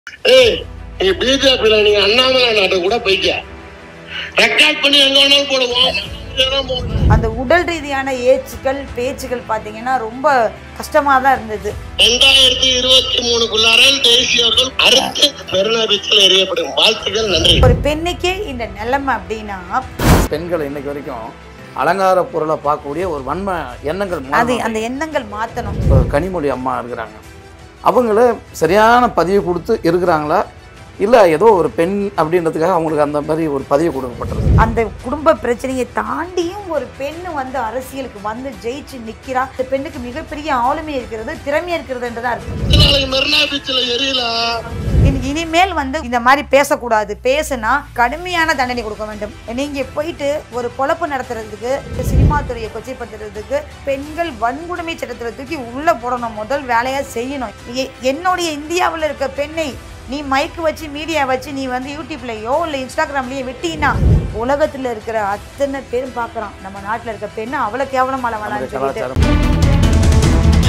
ஏய் நீ பிஜேபியில நீங்க அண்ணாமலை நாட்டை கூட போய்க்க ரெக்கார்ட் பண்ணி எங்க வேணாலும் போடுவோம் இதெல்லாம் போடுவோம். அந்த உடல் ரீதியான ஏச்சுக்கள் பேச்சுக்கள் பார்த்தீங்கன்னா ரொம்ப கஷ்டமாக தான் இருந்தது ரெண்டாயிரத்தி இருபத்தி மூணுக்குள்ளார தேசிய அவர்கள் அறுத்து மெரினா பீச்சில் எறியப்படும் வாழ்த்துக்கள் நன்றி ஒரு பெண்ணுக்கே இந்த நிலைமை அப்படின்னா பெண்கள் இன்னைக்கு வரைக்கும் அலங்கார பொருளை பார்க்கக்கூடிய ஒரு வன்ம எண்ணங்கள் அது மாறணும். அந்த எண்ணங்கள் மாற்றணும் இப்போ கனிமொழி அம்மா இருக்கிறாங்க அவங்கள சரியான பதிவு கொடுத்து இருக்கிறாங்களா இல்லை ஏதோ ஒரு பெண் அப்படின்றதுக்காக அவங்களுக்கு அந்த மாதிரி ஒரு பதவி கொடுக்கப்பட்டிருக்கு அந்த குடும்ப பிரச்சனையை தாண்டியும் ஒரு பெண்ணு வந்து அரசியலுக்கு வந்து ஜெயிச்சு நிக்கிறா அந்த பெண்ணுக்கு மிகப்பெரிய ஆளுமை இருக்கிறது திறமை இருக்கிறதுன்றதா இருக்கு நாளைக்கு மெரினா பீச்சில் எரியல இனி- இனிமேல் வந்து இந்த மாதிரி பேசக்கூடாது பேசுனா கடுமையான தண்டனை கொடுக்க வேண்டும் நீங்க போயிட்டு ஒரு பொழப்பு நடத்துறதுக்கு இந்த சினிமா துறையை கொச்சைப்படுத்துறதுக்கு பெண்கள் வன்கொடுமை சட்டத்தில் தூக்கி உள்ள போடணும் முதல் வேலையா செய்யணும் எ- என்னுடைய இந்தியாவில் இருக்க பெண்ணை நீ மைக்கு வச்சு மீடியா வச்சு நீ வந்து யூடியூப்லயோ இல்லை இன்ஸ்டாகிராம்லயோ விட்டீங்கன்னா உலகத்துல இருக்கிற அத்தனை பேரும் பார்க்கறான் நம்ம நாட்டுல இருக்க பெண்ணை அவ்வளோ கேவலமான நமது வேணாம்னு சொல்லிட்டு கலாச்சாரம்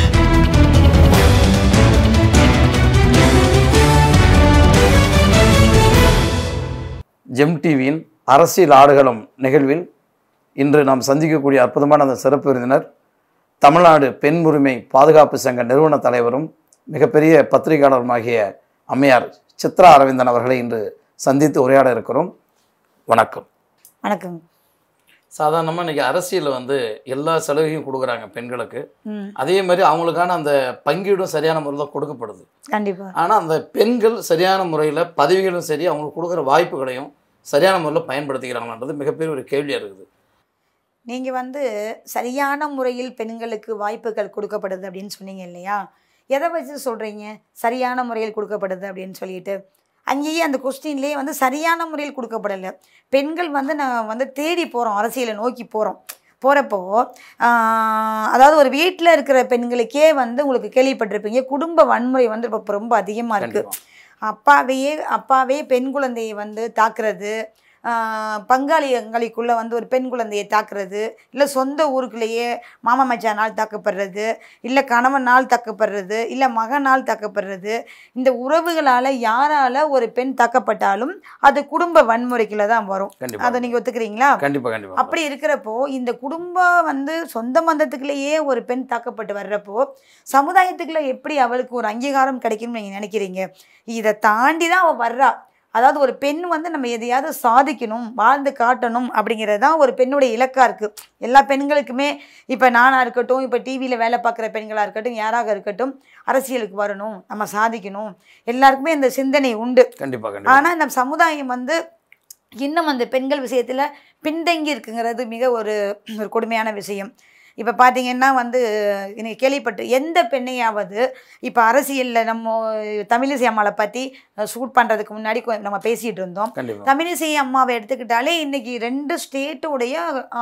ஜெம் டிவியின் அரசியல் ஆடுகளம் நிகழ்வில் இன்று நாம் சந்திக்கக்கூடிய அற்புதமான அந்த சிறப்பு விருந்தினர் தமிழ்நாடு பெண் உரிமை பாதுகாப்பு சங்க நிறுவன தலைவரும் மிகப்பெரிய பத்திரிகையாளருமாகிய அம்மையார் சித்ரா அரவிந்தன் அவர்களை இன்று சந்தித்து உரையாட இருக்கிறோம் வணக்கம் வணக்கம் சாதாரணமாக இன்றைக்கி அரசியலில் வந்து எல்லா சலுகையும் கொடுக்குறாங்க பெண்களுக்கு ம் அதே மாதிரி அவங்களுக்கான அந்த பங்கீடும் சரியான முறையில் தான் கொடுக்கப்படுது கண்டிப்பா ஆனால் அந்த பெண்கள் சரியான முறையில் பதவிகளும் சரி அவங்களுக்கு கொடுக்குற வாய்ப்புகளையும் சரியான முறையில் பயன்படுத்திக்கிறாங்கன்றது மிகப்பெரிய ஒரு கேள்வியாக இருக்குது நீங்கள் வந்து சரியான முறையில் பெண்களுக்கு வாய்ப்புகள் கொடுக்கப்படுது அப்படின்னு சொன்னீங்க இல்லையா எதை வச்சு சொல்கிறீங்க சரியான முறையில் கொடுக்கப்படுது அப்படின்னு சொல்லிட்டு அங்கேயே அந்த கொஸ்டின்லேயே வந்து சரியான முறையில் கொடுக்கப்படலை பெண்கள் வந்து நான் வந்து தேடி போகிறோம் அரசியலை நோக்கி போகிறோம் போகிறப்போ அதாவது ஒரு வீட்டில் இருக்கிற பெண்களுக்கே வந்து உங்களுக்கு கேள்விப்பட்டிருப்பீங்க குடும்ப வன்முறை வந்து இப்போ ரொம்ப அதிகமாக இருக்குது கண்டிப்பா. அப்பாவையே அப்பாவே பெண் குழந்தையை வந்து தாக்குறது ஆஹ் பங்காளிங்களுக்குள்ளே வந்து ஒரு பெண் குழந்தையை தாக்குறது இல்லை சொந்த ஊருக்குள்ளேயே மாமா மச்சானால் தாக்கப்படுறது இல்லை கணவனால் தாக்கப்படுறது இல்லை மகனால் தாக்கப்படுறது இந்த உறவுகளால் யாரால் ஒரு பெண் தாக்கப்பட்டாலும் அது குடும்ப வன்முறைக்குள்ள தான் வரும் கண்டிப்பாக அதை நீங்கள் ஒத்துக்கிறீங்களா கண்டிப்பாக கண்டிப்பாக அப்படி இருக்கிறப்போ இந்த குடும்பம் வந்து சொந்த பந்தத்துக்குள்ளேயே ஒரு பெண் தாக்கப்பட்டு வர்றப்போ சமுதாயத்துக்குள்ள எப்படி அவளுக்கு ஒரு அங்கீகாரம் கிடைக்கும்னு நீங்கள் நினைக்கிறீங்க இதை தாண்டி தான் அவள் வர்றா அதாவது ஒரு பெண் வந்து நம்ம எதையாவது சாதிக்கணும் வாழ்ந்து காட்டணும் அப்படிங்கிறது தான் ஒரு பெண்ணுடைய இலக்காக இருக்குது எல்லா பெண்களுக்குமே இப்போ நானாக இருக்கட்டும் இப்போ டிவியில் வேலை பார்க்குற பெண்களாக இருக்கட்டும் யாராக இருக்கட்டும் அரசியலுக்கு வரணும் நம்ம சாதிக்கணும் எல்லாருக்குமே இந்த சிந்தனை உண்டு கண்டிப்பாக கண்டிப்பாக ஆனால் நம்ம சமுதாயம் வந்து இன்னும் அந்த பெண்கள் விஷயத்தில் பின்தங்கி இருக்குங்கிறது மிக ஒரு ஒரு கொடுமையான விஷயம் இப்போ பார்த்தீங்கன்னா வந்து எனக்கு கேள்விப்பட்டு எந்த பெண்ணையாவது இப்போ அரசியலில் நம்ம தமிழிசை அம்மாவை பற்றி ஷூட் பண்ணுறதுக்கு முன்னாடி கொ- நம்ம பேசிகிட்டு இருந்தோம் கண்டிப்பாக தமிழிசை அம்மாவை எடுத்துக்கிட்டாலே இன்னைக்கு ரெண்டு ஸ்டேட்டுடைய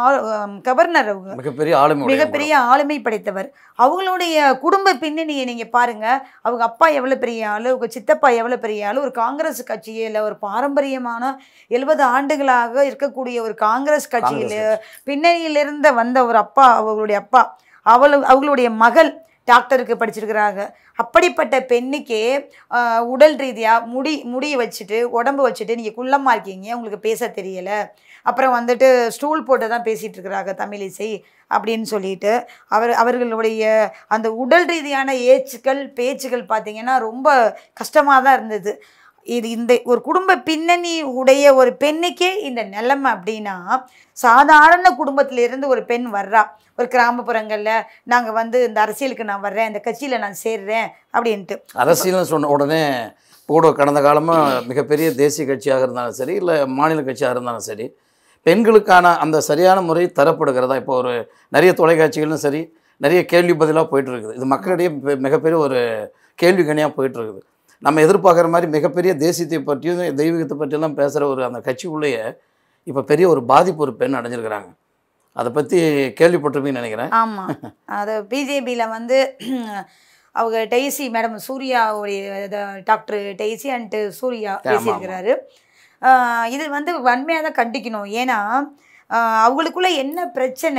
கவர்னர் அவங்க மிகப்பெரிய ஆளுமை உடையவங்க. மிகப்பெரிய ஆளுமை படைத்தவர் அவங்களுடைய குடும்ப பின்னணியை நீங்க பாருங்க அவங்க அப்பா எவ்வளவு பெரிய ஆளு அவங்க சித்தப்பா எவ்வளவு பெரிய ஆளு ஒரு காங்கிரஸ் கட்சியில ஒரு பாரம்பரியமான எழுபது ஆண்டுகளாக இருக்கக்கூடிய ஒரு காங்கிரஸ் கட்சியில காங்கிரஸ் பின்னணியிலிருந்து வந்த ஒரு அப்பா அவங்களுடைய அப்பா அவளு அவங்களுடைய மகள் டாக்டருக்கு படிச்சிருக்கிறாங்க அப்படிப்பட்ட பெண்ணுக்கே ஆஹ், உடல் ரீதியாக முடி முடியை வச்சுட்டு உடம்பு வச்சுட்டு நீங்கள் குள்ளமாக இருக்கீங்க உங்களுக்கு பேச தெரியலை அப்புறம் வந்துட்டு ஸ்டூல் போட்டு தான் பேசிகிட்டு இருக்கிறாங்க தமிழிசை அப்படின்னு சொல்லிட்டு அவர் அவர்களுடைய அந்த உடல் ரீதியான ஏச்சுக்கள் பேச்சுக்கள் பார்த்தீங்கன்னா ரொம்ப கஷ்டமாக தான் இருந்தது இது இந்த ஒரு குடும்ப பின்னணி உடைய ஒரு பெண்ணுக்கே இந்த நிலைமை அப்படின்னா சாதாரண குடும்பத்திலிருந்து ஒரு பெண் வர்றா ஒரு கிராமப்புறங்களில் நாங்கள் வந்து இந்த அரசியலுக்கு நான் வர்றேன் இந்த கட்சியில் நான் சேர்றேன் அப்படின்ட்டு அரசியல்னு சொன்ன உடனே கூட கடந்த காலமாக மிகப்பெரிய தேசிய கட்சியாக இருந்தாலும் சரி இல்லை மாநில கட்சியாக இருந்தாலும் சரி பெண்களுக்கான அந்த சரியான முறை தரப்படுகிறதா இப்போ ஒரு நிறைய தொலைக்காட்சிகளும் சரி நிறைய கேள்வி பதிலாக போயிட்டு இருக்குது இது மக்களிடையே பெ- மிகப்பெரிய ஒரு கேள்வி கணியாக போயிட்டு இருக்குது நம்ம எதிர்பார்க்குற மாதிரி மிகப்பெரிய தேசியத்தை பற்றியும் தெய்வீகத்தை பற்றியெல்லாம் பேசுகிற ஒரு அந்த கட்சிக்குள்ளேயே இப்போ பெரிய ஒரு பாதிப்பு ஒரு பெண் அடைஞ்சிருக்கிறாங்க அதை பற்றி கேள்விப்பட்டிருப்பீங்கன்னு நினைக்கிறேன் ஆமாம் அது பிஜேபியில் வந்து அவங்க டெய்சி மேடம் சூர்யாவுடைய இத- டாக்டர் டெய்சி அண்ட் சூர்யா ஆமா. பேசியிருக்கிறாரு ஆஹ் இது வந்து வன்மையாக தான் கண்டிக்கணும் ஏன்னா ஆஹ் அவங்களுக்குள்ள என்ன பிரச்சனை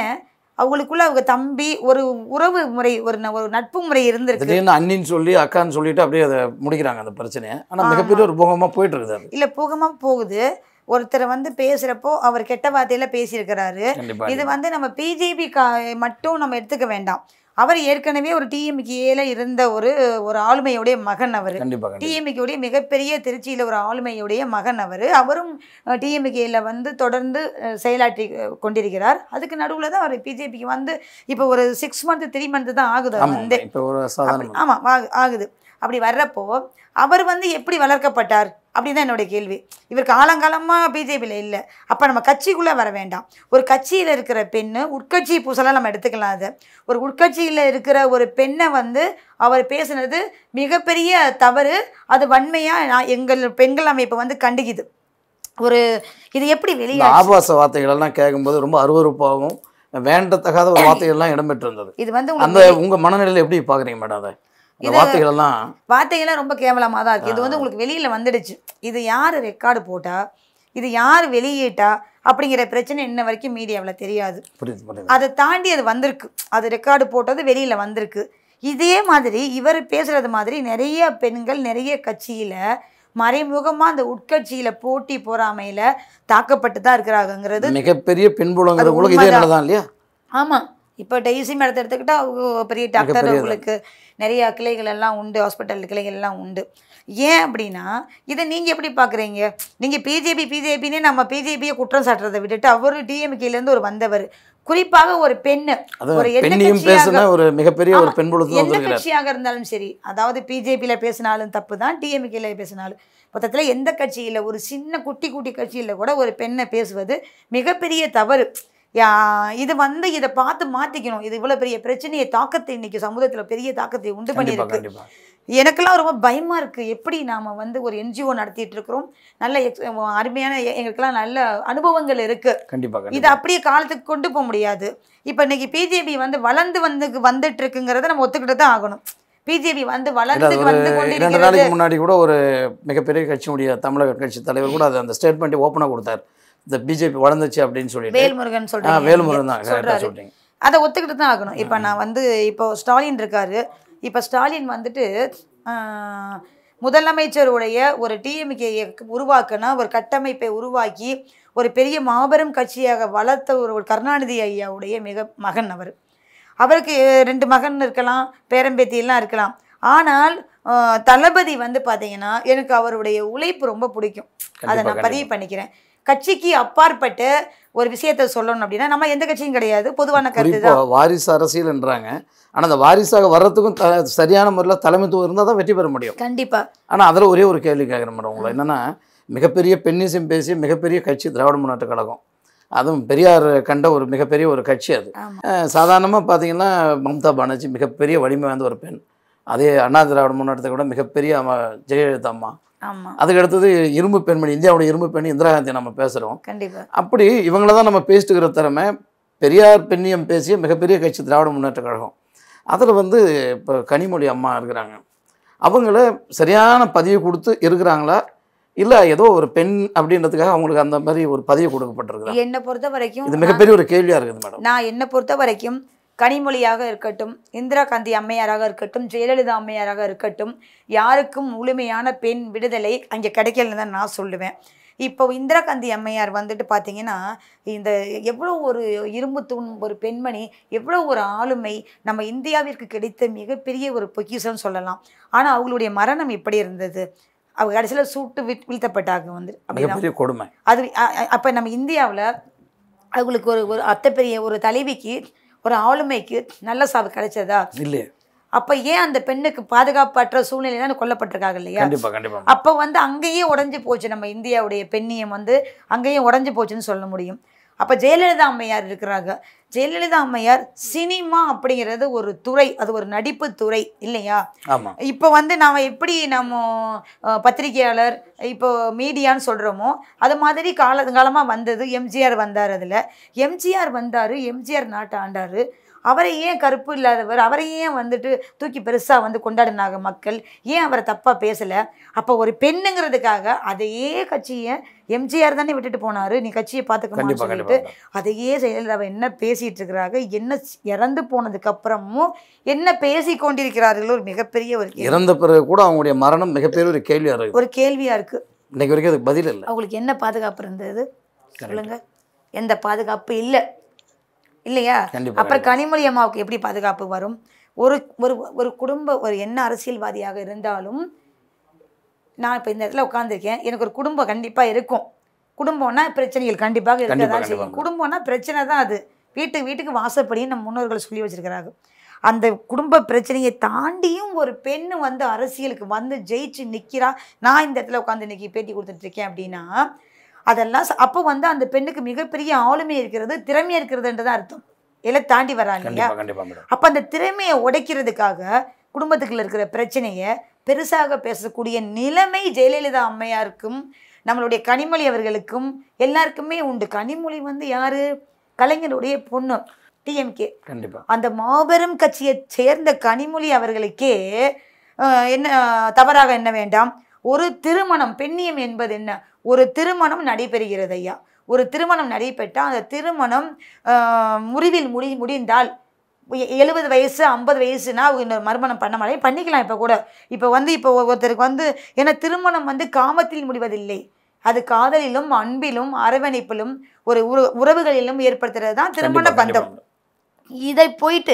அவங்களுக்குள்ள அவங்க தம்பி ஒரு உறவு முறை ஒரு ந- ஒரு நட்பு முறை இருந்திருக்கு திடீர்னு அண்ணின்னு சொல்லி அக்கான்னு சொல்லிட்டு அப்படியே அதை முடிக்கிறாங்க அந்த பிரச்சனையை ஆனால் ஆமா. மிகப்பெரிய ஒரு போகமாக போயிட்டு இருக்குது அது இல்ல போகமா போகுது ஒருத்தர் வந்து பேசுறப்போ அவர் கெட்ட வார்த்தையில பேசியிருக்கிறாரு கண்டிப்பாக இது வந்து நம்ம பிஜேபி மட்டும் நம்ம எடுத்துக்க வேண்டாம் அவர் ஏற்கனவே ஒரு டிஎம்கேல இருந்த ஒரு ஒரு ஆளுமையுடைய மகன் அவர் கண்டிப்பாக கண்டிப்பாக டிஎம்கேவுடைய மிகப்பெரிய திருச்சியில் ஒரு ஆளுமையுடைய மகன் அவர் அவரும் டிஎம்கேல வந்து தொடர்ந்து அஹ், செயலாற்றி அஹ், கொண்டிருக்கிறார் அதுக்கு நடுவில் தான் அவர் பிஜேபிக்கு வந்து இப்போ ஒரு சிக்ஸ் மந்த் த்ரீ மந்த் தான் ஆகுது அவர் வந்து ஆமாம் இப்போ ஒரு சாதாரண ஆமாம் ஆகுது அப்படி வர்றப்போ அவர் வந்து எப்படி வளர்க்கப்பட்டார் அப்படிதான் என்னுடைய கேள்வி இவர் காலங்காலமாக பிஜேபியில் இல்லை அப்போ நம்ம கட்சிக்குள்ளே வர வேண்டாம் ஒரு கட்சியில் இருக்கிற பெண்ணு உட்கட்சி பூசலாக நம்ம எடுத்துக்கலாம் அதை ஒரு உட்கட்சியில் இருக்கிற ஒரு பெண்ணை வந்து அவர் பேசுனது மிகப்பெரிய தவறு அது வன்மையாக நான் எங்கள் பெண்கள் அமைப்பு வந்து கண்டிக்குது ஒரு இது எப்படி இந்த வெளியே ஆபாச வார்த்தைகள் எல்லாம் கேட்கும்போது ரொம்ப அருவருப்பாகவும் வேண்டத்தகாத ஒரு வார்த்தைகள்லாம் இடம்பெற்று இருந்தது இது வந்து அந்த உங்களுக்கு உங்க மனநிலையில் எப்படி பாக்குறீங்க மேடம் அதை அந்த இது- வார்த்தைகள் எல்லாம் வார்த்தைகள்லாம் ரொம்ப கேவலமாக தான் இருக்குது இது வந்து உங்களுக்கு வெளியில் வந்துடுச்சு இது யார் ரெக்கார்டு போட்டா இது யார் வெளியிட்டா அப்படிங்கிற பிரச்சனை இன்ன வரைக்கும் மீடியாவில் தெரியாது புரியுது புரியுது அதை தாண்டி அது வந்திருக்கு அது ரெக்கார்டு போட்டது வெளியில் வந்திருக்கு இதே மாதிரி இவர் பேசுறது மாதிரி நிறைய பெண்கள் நிறைய கட்சியில் மறைமுகமாக அந்த உட்கட்சியில் போட்டி பொறாமையில் தாக்கப்பட்டு தான் இருக்கிறாங்கங்கிறது மிகப்பெரிய பின்புலங்கிறவங்களுக்கு இதே உண்மைதான். நிலை தான் இல்லையா ஆமாம் இப்போ டெய்சி மேடத்தை எடுத்துக்கிட்டா அவங்க பெரிய டாக்டர் மிகப்பெரிய அவங்களுக்கு நிறைய கிளைகள் எல்லாம் உண்டு ஹாஸ்பிட்டல் கிளைகள் எல்லாம் உண்டு ஏன் அப்படின்னா இதை நீங்கள் எப்படி பார்க்குறீங்க நீங்கள் பிஜேபி பிஜேபின்னு நம்ம பிஜேபியை குற்றம் சாட்டுறதை விட்டுட்டு அவர் டிஎம்கேலேருந்து ஒரு வந்தவர் குறிப்பாக ஒரு பெண்ணு அது ஒரு எந்த பெண்ணையும் கட்சியாக- பேசின ஒரு மிகப்பெரிய ஒரு ஆமா. பெண்புலத்தில் எந்த வந்திருக்கிறார் கட்சியாக இருந்தாலும் சரி அதாவது பிஜேபியில் பேசினாலும் தப்பு தான் டிஎம்கேல பேசினாலும் மொத்தத்தில் எந்த கட்சியில் ஒரு சின்ன குட்டி குட்டி கட்சியில் கூட ஒரு பெண்ணை பேசுவது மிகப்பெரிய தவறு யா இது வந்து இதை பார்த்து மாற்றிக்கணும் இது இவ்வளோ பெரிய பிரச்சனையை தாக்கத்தை இன்னைக்கு சமூகத்தில் பெரிய தாக்கத்தை உண்டு கண்டிப்பா பண்ணியிருக்கு கண்டிப்பா எனக்கெல்லாம் ரொம்ப பயமாக இருக்குது எப்படி நாம் வந்து ஒரு என்ஜிஓ நடத்திட்டு இருக்கிறோம் நல்ல எக்ஸ் அருமையான எ- எங்களுக்கெல்லாம் நல்ல அனுபவங்கள் இருக்குது கண்டிப்பா இது கண்டிப்பா அப்படியே காலத்துக்கு கொண்டு போக முடியாது இப்போ இன்னைக்கு பிஜேபி வந்து வளர்ந்து வந்து வந்துட்டு இருக்குங்கிறத நம்ம ஒத்துக்கிட்டு தான் ஆகணும் பிஜேபி வந்து இல்ல, வளர்ந்து அது வந்து ஒரு இரண்டு கொண்டிருக்கிறது நாளைக்கு முன்னாடி கூட ஒரு மிகப்பெரிய கட்சியினுடைய தமிழக கட்சி தலைவர் கூட அது அந்த ஸ்டேட்மெண்ட் ஓப்பனாக கொடுத்தார் இந்த பிஜேபி வளர்ந்துச்சு அப்படின்னு சொல்லிட்டு வேல்முருகன் ஆ, சொல்றாங்க வேலுமுருகன் தான் கரெக்டாக சொல்றாரு சொல்றீங்க அதை ஒத்துக்கிட்டு தான் ஆகணும் இப்போ நான் வந்து இப்போ ஸ்டாலின் இருக்காரு இப்போ ஸ்டாலின் வந்துட்டு ஆஹ், முதலமைச்சருடைய ஒரு டிஎம்கே உருவாக்கின ஒரு கட்டமைப்பை உருவாக்கி ஒரு பெரிய மாபெரும் கட்சியாக வளர்த்த ஒரு ஒரு கருணாநிதி ஐயாவுடைய மிக மகன் அவர் அவருக்கு ரெண்டு மகன் இருக்கலாம் பேரம்பேத்தி எல்லாம் இருக்கலாம் ஆனால் ஆஹ், தளபதி வந்து பார்த்தீங்கன்னா எனக்கு அவருடைய உழைப்பு ரொம்ப பிடிக்கும் அதை கண்டிப்பா, நான் பதிவு பண்ணிக்கிறேன் கட்சிக்கு அப்பாற்பட்ட ஒரு விஷயத்த சொல்லணும் அப்படின்னா நம்ம எந்த கட்சியும் கிடையாது பொதுவான கருத்து குறிப்பா தான் வாரிசு அரசியல்ன்றாங்க ஆனா அந்த வாரிசாக வர்றதுக்கும் த சரியான முறையில் தலைமைத்துவம் இருந்தால் தான் வெற்றி பெற முடியும் கண்டிப்பா ஆனா அதுல ஒரே ஒரு கேள்வி கேட்குறேன் மேடம் உங்களை என்னன்னா மிகப்பெரிய பெண்ணிசம் பேசிய மிகப்பெரிய கட்சி திராவிட முன்னேற்ற கழகம் அதுவும் பெரியார் கண்ட ஒரு மிகப்பெரிய ஒரு கட்சி அது ஆமா சாதாரணமாக பார்த்தீங்கன்னா மம்தா பானர்ஜி மிகப்பெரிய வலிமை வாய்ந்த ஒரு பெண் அதே அண்ணா திராவிட முன்னேற்றத்தை கூட மிகப்பெரிய அம்மா ஜெயலலிதா அம்மா ஆமா அதுக்கு அடுத்தது இரும்பு பெண்மணி இந்தியாவோட இரும்பு பெண் இந்திரா காந்தி நம்ம பேசுகிறோம் கண்டிப்பா அப்படி இவங்கள தான் நம்ம பேசிட்டு இருக்கிற திறமை பெரியார் பெண்ணியம் பேசிய மிகப்பெரிய கட்சி திராவிட முன்னேற்ற கழகம் அதில் வந்து இப்போ கனிமொழி அம்மா இருக்கிறாங்க அவங்கள சரியான பதிவு கொடுத்து இருக்கிறாங்களா இல்லை ஏதோ ஒரு பெண் அப்படின்றதுக்காக அவங்களுக்கு அந்த மாதிரி ஒரு பதிவு கொடுக்கப்பட்டிருக்குதா என்னை பொறுத்த வரைக்கும் இது மிகப்பெரிய ஒரு கேள்வியாக இருக்குது மேடம் நான் என்னை பொறுத்த வரைக்கும் கனிமொழியாக இருக்கட்டும் இந்திரா காந்தி அம்மையாராக இருக்கட்டும் ஜெயலலிதா அம்மையாராக இருக்கட்டும் யாருக்கும் முழுமையான பெண் விடுதலை அங்கே கிடைக்கலன்னு தான் நான் சொல்லுவேன் இப்போ இந்திரா காந்தி அம்மையார் வந்துட்டு பார்த்தீங்கன்னா இந்த எவ்வளோ ஒரு இரும்பு தூண் ஒரு பெண்மணி எவ்வளோ ஒரு ஆளுமை நம்ம இந்தியாவிற்கு கிடைத்த மிகப்பெரிய ஒரு பொக்கிஷம் சொல்லலாம் ஆனால் அவங்களுடைய மரணம் எப்படி இருந்தது அவங்க கடைசியில் சூட்டு வீழ் வீழ்த்தப்பட்டாங்க வந்து அப்படின்னா மிகப்பெரிய கொடுமை அது அப்போ நம்ம இந்தியாவில் அவங்களுக்கு ஒரு ஒரு அத்தை பெரிய ஒரு தலைவிக்கு ஒரு ஆளுமைக்கு நல்ல சாவு கிடைச்சதா இல்லையே அப்போ ஏன் அந்த பெண்ணுக்கு பாதுகாப்பற்ற சூழ்நிலையில கொல்லப்பட்டிருக்காங்க இல்லையா கண்டிப்பா கண்டிப்பா அப்போ வந்து அங்கேயே உடைஞ்சு போச்சு நம்ம இந்தியாவுடைய பெண்ணியம் வந்து அங்கேயும் உடைஞ்சு போச்சுன்னு சொல்ல முடியும் அப்போ ஜெயலலிதா அம்மையார் இருக்கிறாங்க ஜெயலலிதா அம்மையார் சினிமா அப்படிங்கிறது ஒரு துறை அது ஒரு நடிப்பு துறை இல்லையா ஆமா இப்போ வந்து நாம் எப்படி நம்ம அஹ், பத்திரிகையாளர் இப்போ மீடியான்னு சொல்கிறோமோ அது மாதிரி காலங்காலமாக வந்தது எம்ஜிஆர் வந்தார் அதில் எம்ஜிஆர் வந்தார் எம்ஜிஆர் நாட்டை ஆண்டார் அவரை ஏன் கருப்பு இல்லாதவர் அவரை ஏன் வந்துட்டு தூக்கி பெருசாக வந்து கொண்டாடினாங்க மக்கள் ஏன் அவரை தப்பாக பேசலை அப்போ ஒரு பெண்ணுங்கிறதுக்காக அதையே கட்சியை எம்ஜிஆர் தானே விட்டுட்டு போனாரு நீ கட்சியை பார்த்துக்கமான்னு கண்டிப்பா சொல்லிட்டு கண்டிப்பா அதையே செயலர் என்ன பேசிட்டு இருக்கிறாங்க என்ன ஸ்- இறந்து போனதுக்கு அப்புறமும் என்ன பேசி கொண்டிருக்கிறார்கள் ஒரு மிகப்பெரிய ஒரு கேள்வி. இறந்த பிறகு கூட அவங்களுடைய மரணம் மிகப்பெரிய ஒரு கேள்வியாக இருக்குது ஒரு கேள்வியா இருக்கு இன்னைக்கு வரைக்கும் அதுக்கு பதில் இல்லை அவங்களுக்கு என்ன பாதுகாப்பு இருந்தது சொல்லுங்க எந்த பாதுகாப்பு இல்லை இல்லையா கண்டிப்பா அப்புறம் கனிமொழி அம்மாவுக்கு எப்படி பாதுகாப்பு வரும் ஒரு ஒரு ஒரு குடும்ப ஒரு என்ன அரசியல்வாதியாக இருந்தாலும் நான் இப்போ இந்த இடத்துல உட்காந்துருக்கேன் எனக்கு ஒரு குடும்பம் கண்டிப்பாக இருக்கும் குடும்பம்னா பிரச்சனைகள் கண்டிப்பாக இருக்க கண்டிப்பா, தான் செய்யும் கண்டிப்பா. குடும்பம்னா பிரச்சனை தான் அது வீட்டுக்கு வீட்டுக்கு வாசப்படின்னு நம்ம முன்னோர்கள் சொல்லி வச்சிருக்கிறாங்க அந்த குடும்ப பிரச்சனையை தாண்டியும் ஒரு பெண்ணு வந்து அரசியலுக்கு வந்து ஜெயிச்சு நிற்கிறா நான் இந்த இடத்துல உட்காந்து இன்னைக்கு பேட்டி கொடுத்துட்டு இருக்கேன் அப்படின்னா அதெல்லாம் ச- அப்போ வந்து அந்த பெண்ணுக்கு மிகப்பெரிய ஆளுமை இருக்கிறது திறமை இருக்கிறதுன்றது அர்த்தம் எல்லாம் தாண்டி வராங்க இல்லையா கண்டிப்பா கண்டிப்பா மேடம் அப்போ அந்த திறமையை உடைக்கிறதுக்காக குடும்பத்துக்குள்ள இருக்கிற பிரச்சனையை பெருசாக பேசக்கூடிய நிலைமை ஜெயலலிதா அம்மையாருக்கும் நம்மளுடைய கனிமொழி அவர்களுக்கும் எல்லாருக்குமே உண்டு கனிமொழி வந்து யாரு கலைஞருடைய பொண்ணு டிஎம்கே கண்டிப்பா அந்த மாபெரும் கட்சியை சேர்ந்த கனிமொழி அவர்களுக்கே அஹ், என்ன தவறாக என்ன வேண்டாம் ஒரு திருமணம் பெண்ணியம் என்பது என்ன ஒரு திருமணம் நடைபெறுகிறது ஐயா ஒரு திருமணம் நடைபெற்றால் அந்த திருமணம் அஹ், முறிவில் முடி முடிந்தால் எழுபது வயசு ஐம்பது வயசுனா அவங்க இன்னொரு மறுமணம் பண்ண மாதிரி பண்ணிக்கலாம் இப்போ கூட இப்போ வந்து இப்போ ஒருத்தருக்கு வந்து ஏன்னா திருமணம் வந்து காமத்தில் முடிவதில்லை அது காதலிலும் அன்பிலும் அரவணைப்பிலும் ஒரு உற உறவுகளிலும் ஏற்படுத்துறது தான் திருமண கண்டிப்பா, பந்தம் கண்டிப்பா. இதை போயிட்டு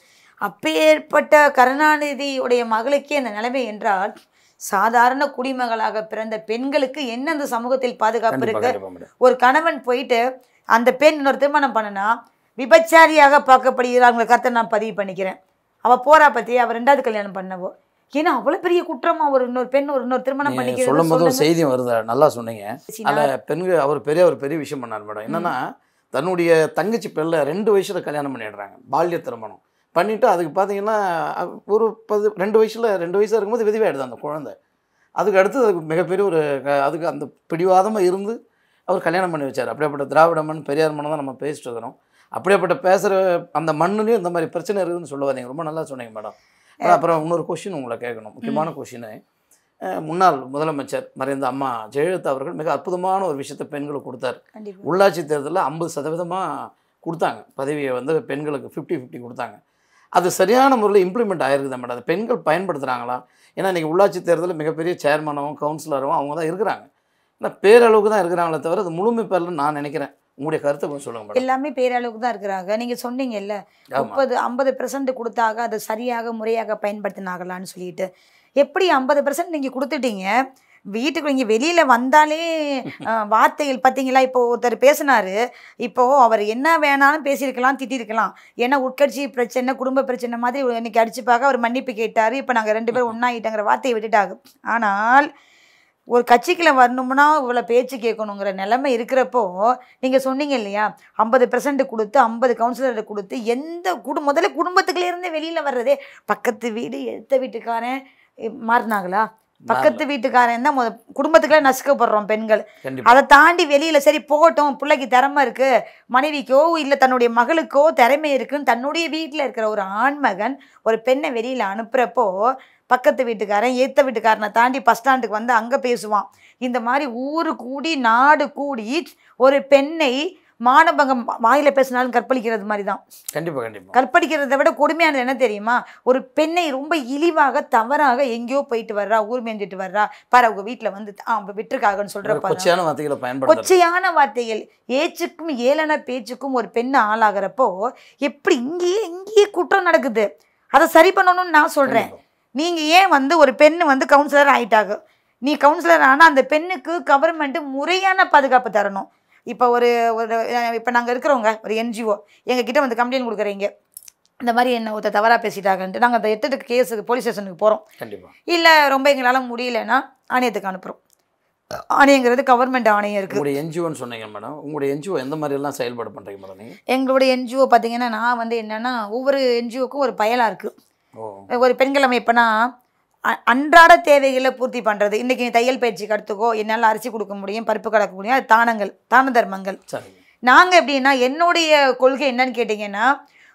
அப்பேற்பட்ட கருணாநிதியுடைய மகளுக்கே அந்த நிலைமை என்றால் சாதாரண குடிமகளாக பிறந்த பெண்களுக்கு என்ன அந்த சமூகத்தில் பாதுகாப்பு கண்டிப்பா இருக்கு கண்டிப்பா மேடம் ஒரு கணவன் போயிட்டு அந்த பெண் இன்னொரு திருமணம் பண்ணனா விபச்சாரியாக பார்க்கப்படுகிறாங்க கருத்தை நான் பதிவு பண்ணிக்கிறேன் அவ போறா பத்தி அவ ரெண்டாவது கல்யாணம் பண்ணவோ ஏன்னா அவ்வளவு பெரிய குற்றமா ஒரு இன்னொரு பெண் ஒரு இன்னொரு திருமணம் நீங்க பண்ணிக்கிறது சொல்லும் போது ஒரு சொல்லுங்க. செய்தியும் வருது நல்லா சொன்னீங்க பேசினார். அதில் பெண்கள் அவர் பெரிய ஒரு பெரிய விஷயம் பண்ணார் மேடம் என்னன்னா தன்னுடைய தங்கச்சி பிள்ளை ரெண்டு வயசுல கல்யாணம் பண்ணிடுறாங்க பால்ய திருமணம் பண்ணிட்டு அதுக்கு பார்த்தீங்கன்னா அ- ஒரு பது ரெண்டு வயசுல ரெண்டு வயசா இருக்கும்போது விதவையாயிடுது அந்த குழந்தை அதுக்கு அடுத்து அதுக்கு மிகப்பெரிய ஒரு க- அதுக்கு அந்த பிடிவாதமாக இருந்து அவர் கல்யாணம் பண்ணி வச்சார் அப்படியேப்பட்ட திராவிட மண் பெரியார் மண்ணை தான் நம்ம பேசிட்டு இருக்கிறோம் அப்படியேப்பட்ட பேசுகிற அந்த மண்ணுலேயும் இந்த மாதிரி பிரச்சனை இருக்குதுன்னு சொல்ல வந்தீங்க ரொம்ப நல்லா சொன்னீங்க மேடம் அப்புறம் இன்னொரு கொஷின் உங்களை கேட்கணும் முக்கியமான கொஷின் முன்னாள் முதலமைச்சர் மறைந்த அம்மா ஜெயலலிதா அவர்கள் மிக அற்புதமான ஒரு விஷயத்தை பெண்களுக்கு கொடுத்தார் கண்டிப்பா உள்ளாட்சி தேர்தலில் ஐம்பது சதவீதமாக கொடுத்தாங்க பதவியை வந்து பெண்களுக்கு ஃபிஃப்டி ஃபிஃப்டி கொடுத்தாங்க அது சரியான முறையில் இம்ப்ளிமெண்ட் ஆயிருக்குதா மேடம் அது பெண்கள் பயன்படுத்துகிறாங்களா ஏன்னா இன்றைக்கி உள்ளாட்சி தேர்தலில் மிகப்பெரிய சேர்மனும் கவுன்சிலரும் அவங்க தான் இருக்கிறாங்க ஆனால் பேரளவுக்கு தான் இருக்கிறாங்களே தவிர அது முழுமை பெறலன்னு நான் நினைக்கிறேன் உங்களுடைய கருத்தை கொஞ்சம் சொல்லுங்க மேடம் எல்லாமே பேரளவுக்கு தான் இருக்கிறாங்க நீங்க சொன்னீங்கல்ல ஆமாம் முப்பது ஐம்பது பெர்சன்ட் கொடுத்தாக அதை சரியாக முறையாக பயன்படுத்தினாங்களான்னு சொல்லிட்டு எப்படி ஐம்பது பெர்சன்ட் நீங்கள் கொடுத்துட்டீங்க வீட்டுக்கு இங்கே வெளியில் வந்தாலே அஹ், வார்த்தைகள் பார்த்தீங்களா இப்போ ஒருத்தர் பேசினாரு இப்போ அவர் என்ன வேணாலும் பேசியிருக்கலாம் திட்டிருக்கலாம் ஏன்னா உட்கட்சி பிரச்சனை குடும்ப பிரச்சனை மாதிரி ஒரு இன்னைக்கு அடிச்சுப்பாக அவர் மன்னிப்பு கேட்டார் இப்போ நாங்கள் ரெண்டு பேரும் ஒன்றாயிட்டங்கிற வார்த்தையை விட்டுட்டாங்க ஆனால் ஒரு கட்சிக்குள்ள வரணும்னா இவ்வளோ பேச்சு கேட்கணுங்கிற நிலைமை இருக்கிறப்போ நீங்கள் சொன்னீங்க இல்லையா ஐம்பது பெர்சன்ட் கொடுத்து ஐம்பது கவுன்சிலரை கொடுத்து எந்த குடு முதல்ல குடும்பத்துக்குள்ளே இருந்தே வெளியில் வர்றதே பக்கத்து வீடு எடுத்த வீட்டுக்காரன் இ- மாறினாங்களா பக்கத்து வீட்டுக்காரன் தான் முத குடும்பத்துக்குள்ளே நசுக்கப்படுறோம் பெண்கள் கண்டிப்பாக அதை தாண்டி வெளியில சரி போகட்டும் பிள்ளைக்கு திறமை இருக்கு மனைவிக்கோ இல்லை தன்னுடைய மகளுக்கோ திறமை இருக்குன்னு தன்னுடைய வீட்டில் இருக்கிற ஒரு ஆண்மகன் ஒரு பெண்ணை வெளியில அனுப்புறப்போ பக்கத்து வீட்டுக்காரன் ஏத்த வீட்டுக்காரனை தாண்டி பஸ் ஸ்டாண்டுக்கு வந்து அங்கே பேசுவான் இந்த மாதிரி ஊரு கூடி நாடு கூடி ஒரு பெண்ணை மானபங்கம் வாயில பேசினாலும் கற்பழிக்கிறது மாதிரி தான் கண்டிப்பாக கண்டிப்பாக கற்பழிக்கிறதை விட கொடுமையானது என்ன தெரியுமா ஒரு பெண்ணை ரொம்ப இழிவாக தவறாக எங்கேயோ போயிட்டு வர்றா ஊர் மேஞ்சிட்டு வர்றா பாரு அவங்க வீட்டில் வந்து ஆ விட்டுருக்காங்கன்னு சொல்ற பாரு கொச்சையான வார்த்தைகளை பயன்படுத்துறது கொச்சையான வார்த்தைகள் ஏச்சுக்கும் ஏளன பேச்சுக்கும் ஒரு பெண் ஆளாகிறப்போ எப்படி இங்கேயே இங்கேயே குற்றம் நடக்குது அதை சரி பண்ணணும்னு நான் சொல்றேன் கண்டிப்பா. நீங்க ஏன் வந்து ஒரு பெண் வந்து கவுன்சிலர் ஆயிட்டாங்க நீ கவுன்சிலர் ஆனால் அந்த பெண்ணுக்கு கவர்மெண்ட் முறையான பாதுகாப்பு தரணும் இப்போ ஒரு ஒரு இப்போ நாங்கள் இருக்கிறவங்க ஒரு என்ஜிஓ எங்ககிட்ட வந்து கம்ப்ளைண்ட் கொடுக்குறீங்க இந்த மாதிரி என்ன ஒருத்தர் தவறாக பேசிட்டாங்கன்ட்டு நாங்கள் அந்த எட்டுக்கு கேஸுக்கு போலீஸ் ஸ்டேஷனுக்கு போகிறோம் கண்டிப்பாக இல்லை ரொம்ப எங்களால் முடியலன்னா ஆணையத்துக்கு அனுப்புகிறோம் ஆணையங்கிறது கவர்மெண்ட் ஆணையம் இருக்குது உங்களுடைய என்ஜிஓன்னு சொன்னீங்க மேடம் உங்களுடைய என்ஜிஓ எந்த மாதிரி எல்லாம் செயல்பாடு பண்ணுறீங்க மேடம் நீங்கள் எங்களுடைய என்ஜிஓ பார்த்தீங்கன்னா நான் வந்து என்னன்னா ஒவ்வொரு என்ஜிஓக்கும் ஒரு பயலாக இருக்குது ஓ ஒரு பெண்கள் அமைப்புனா அ- அன்றாட தேவைகளை பூர்த்தி பண்ணுறது இன்றைக்கி நீ தையல் பயிற்சி கற்றுக்கோ என்னால் அரிசி கொடுக்க முடியும் பருப்பு கலக்க முடியும் அது தானங்கள் தான தர்மங்கள் சரிங்க நாங்கள் எப்படின்னா என்னுடைய கொள்கை என்னன்னு கேட்டிங்கன்னா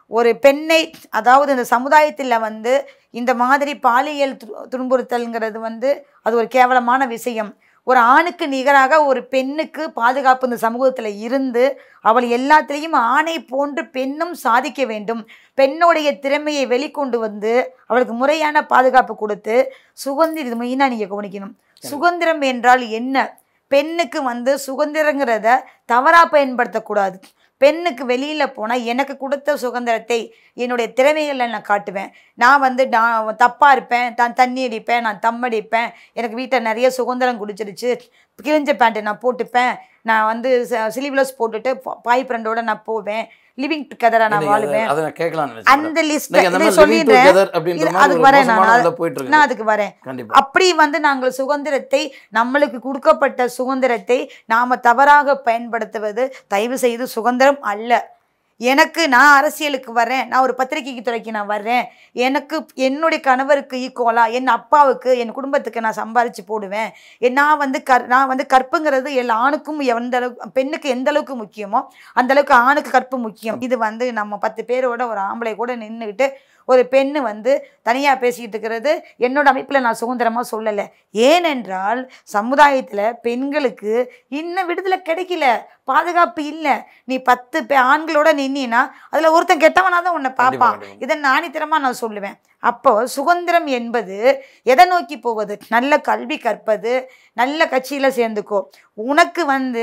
ஒரு பெண்ணை அதாவது இந்த சமுதாயத்தில் வந்து இந்த மாதிரி பாலியல் து- துன்புறுத்தல்ங்கிறது வந்து அது ஒரு கேவலமான விஷயம் ஒரு ஆணுக்கு நிகராக ஒரு பெண்ணுக்கு பாதுகாப்பு இந்த சமூகத்தில் இருந்து அவள் எல்லாத்துலேயும் ஆணை போன்று பெண்ணும் சாதிக்க வேண்டும் பெண்ணுடைய திறமையை வெளிக்கொண்டு வந்து அவளுக்கு முறையான பாதுகாப்பு கொடுத்து சுதந்திரம் இது மெயினாக நீங்கள் கவனிக்கணும் சுதந்திரம் என்றால் என்ன பெண்ணுக்கு வந்து சுதந்திரங்கிறத தவறாக பயன்படுத்தக்கூடாது பெண்ணுக்கு வெளியில் போனால் எனக்கு கொடுத்த சுதந்திரத்தை என்னுடைய திறமைகளை நான் காட்டுவேன் நான் வந்து நான் தப்பாக இருப்பேன் தான் தண்ணி அடிப்பேன் நான் தம் அடிப்பேன் எனக்கு வீட்டில் நிறைய சுதந்திரம் குடிச்சிருச்சு கிழிஞ்ச பேண்ட்டு நான் போட்டுப்பேன் நான் வந்து சிலிபிளஸ் போட்டுட்டு பா- பாய் ஃப்ரெண்டோட நான் போவேன் லிவிங் டுகெதராக நான் இன்னைக்கு வாழுவேன் அதை- அதை நான் கேட்கலாம்னு நினைச்சேன் அந்த லிஸ்ட் இன்னைக்கு அந்த இதை மாதிரி living சொல்லிடுறேன் together அப்படின்ற இது- மாதிரி அதுக்கு ஒரு வரேன் நான். மோசமான இதுல போயிட்டு இருக்கு நான் அதுக்கு வரேன் கண்டிப்பா அப்படி வந்து நாங்கள் சுதந்திரத்தை நம்மளுக்கு கொடுக்கப்பட்ட சுதந்திரத்தை நாம தவறாக பயன்படுத்துவது தயவு செய்து சுதந்திரம் அல்ல எனக்கு நான் அரசியலுக்கு வரேன் நான் ஒரு பத்திரிகைக்கு துறைக்கு நான் வர்றேன் எனக்கு என்னுடைய கணவருக்கு ஈக்குவலாக என் அப்பாவுக்கு என் குடும்பத்துக்கு நான் சம்பாரித்து போடுவேன் என் நான் வந்து கற் நான் வந்து கற்புங்கிறது எல்லா ஆணுக்கும் எந்த அளவுக்கு பெண்ணுக்கு எந்த அளவுக்கு முக்கியமோ அந்த அளவுக்கு ஆணுக்கு கற்பு முக்கியம் இது வந்து நம்ம பத்து பேரோட ஒரு ஆம்பளை கூட நின்றுக்கிட்டு ஒரு பெண்ணு வந்து தனியாக பேசிக்கிட்டு இருக்கிறது என்னோட அமைப்பில் நான் சுதந்திரமாக சொல்லலை ஏனென்றால் சமுதாயத்தில் பெண்களுக்கு இன்னும் விடுதலை கிடைக்கல பாதுகாப்பு இல்லை நீ பத்து பே ஆண்களோட நின்னா அதில் ஒருத்தன் கெட்டவனாக தான் உன்னை பார்ப்பான் கண்டிப்பா. இதை நாணித்தரமாக நான் சொல்லுவேன் அப்போ சுதந்திரம் என்பது எதை நோக்கி போவது நல்ல கல்வி கற்பது நல்ல கட்சியில் சேர்ந்துக்கோ உனக்கு வந்து